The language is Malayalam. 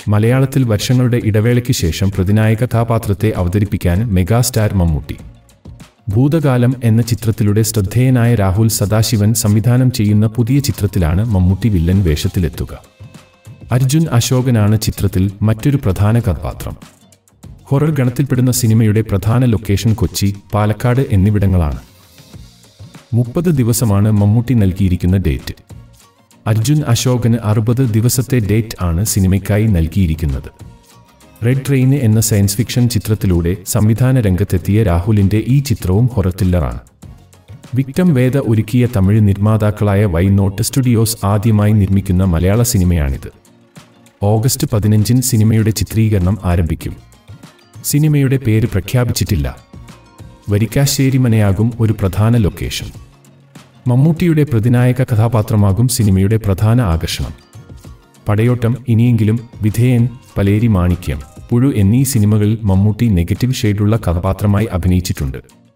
മലയാളത്തിൽ വർഷങ്ങളുടെ ഇടവേളയ്ക്ക് ശേഷം പ്രതിനായക കഥാപാത്രത്തെ അവതരിപ്പിക്കാൻ മെഗാസ്റ്റാർ മമ്മൂട്ടി ഭൂതകാലം എന്ന ചിത്രത്തിലൂടെ ശ്രദ്ധേയനായ രാഹുൽ സദാശിവൻ സംവിധാനം ചെയ്യുന്ന പുതിയ ചിത്രത്തിലാണ് മമ്മൂട്ടി വില്ലൻ വേഷത്തിലെത്തുക അർജുൻ അശോകനാണ് ചിത്രത്തിൽ മറ്റൊരു പ്രധാന കഥാപാത്രം ഹൊറർ ഗണത്തിൽപ്പെടുന്ന സിനിമയുടെ പ്രധാന ലൊക്കേഷൻ കൊച്ചി പാലക്കാട് എന്നിവിടങ്ങളാണ് മുപ്പത് ദിവസമാണ് മമ്മൂട്ടി നൽകിയിരിക്കുന്ന ഡേറ്റ് അർജുൻ അശോകന് അറുപത് ദിവസത്തെ ഡേറ്റ് ആണ് സിനിമയ്ക്കായി നൽകിയിരിക്കുന്നത് റെഡ് ട്രെയിൻ എന്ന സയൻസ് ഫിക്ഷൻ ചിത്രത്തിലൂടെ സംവിധാന രംഗത്തെത്തിയ രാഹുലിന്റെ ഈ ചിത്രവും ഹൊറർ ത്രില്ലറാണ് വിക്ടം വേദ ഒരുക്കിയ തമിഴ് നിർമ്മാതാക്കളായ വൈ നോട്ട് സ്റ്റുഡിയോസ് ആദ്യമായി നിർമ്മിക്കുന്ന മലയാള സിനിമയാണിത് ഓഗസ്റ്റ് പതിനഞ്ചിന് സിനിമയുടെ ചിത്രീകരണം ആരംഭിക്കും സിനിമയുടെ പേര് പ്രഖ്യാപിച്ചിട്ടില്ല വരിക്കാശ്ശേരി മനയാകും ഒരു പ്രധാന ലൊക്കേഷൻ മമ്മൂട്ടിയുടെ പ്രതിനായക കഥാപാത്രമാകും സിനിമയുടെ പ്രധാന ആകർഷണം പടയോട്ടം ഇനിയെങ്കിലും വിധേയൻ പലേരി മാണിക്യം പുഴു എന്നീ സിനിമകളിൽ മമ്മൂട്ടി നെഗറ്റീവ് ഷെയ്ഡുള്ള കഥാപാത്രമായി അഭിനയിച്ചിട്ടുണ്ട്